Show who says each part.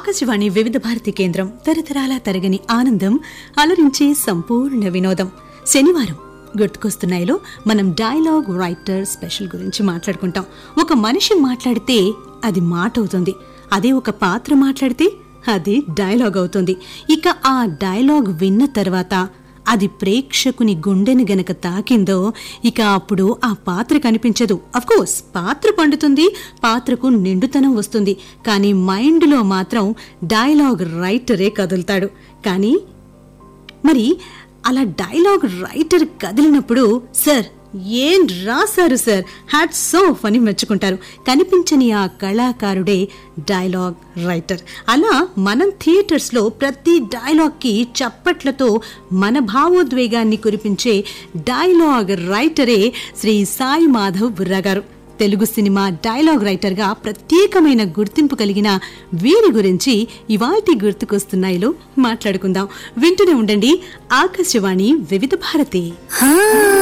Speaker 1: ఆకాశవాణి వివిధ భారతి కేంద్రం తరతరాల తరగని ఆనందం అలరించే సంపూర్ణ వినోదం శనివారం గుర్తుకొస్తున్నాయిలో మనం డైలాగ్ రైటర్ స్పెషల్ గురించి మాట్లాడుకుంటాం ఒక మనిషి మాట్లాడితే అది మాట అవుతుంది అదే ఒక పాత్ర మాట్లాడితే అది డైలాగ్ అవుతుంది ఇక ఆ డైలాగ్ విన్న తర్వాత అది ప్రేక్షకుని గుండెని గనక తాకిందో ఇక అప్పుడు ఆ పాత్ర కనిపించదు కోర్స్ పాత్ర పండుతుంది పాత్రకు నిండుతనం వస్తుంది కానీ మైండ్లో మాత్రం డైలాగ్ రైటరే కదులుతాడు కానీ మరి అలా డైలాగ్ రైటర్ కదిలినప్పుడు సార్ ఏం రాశారు సార్ హ్యాట్ సో అని మెచ్చుకుంటారు కనిపించని ఆ కళాకారుడే డైలాగ్ రైటర్ అలా మనం థియేటర్స్లో ప్రతి డైలాగ్కి చప్పట్లతో మన భావోద్వేగాన్ని కురిపించే డైలాగ్ రైటరే శ్రీ సాయి మాధవ్ బుర్రా గారు తెలుగు సినిమా డైలాగ్ రైటర్గా ప్రత్యేకమైన గుర్తింపు కలిగిన వీరి గురించి ఇవాల్టి గుర్తుకొస్తున్నాయిలో మాట్లాడుకుందాం వింటూనే ఉండండి ఆకాశవాణి వివిధ భారతి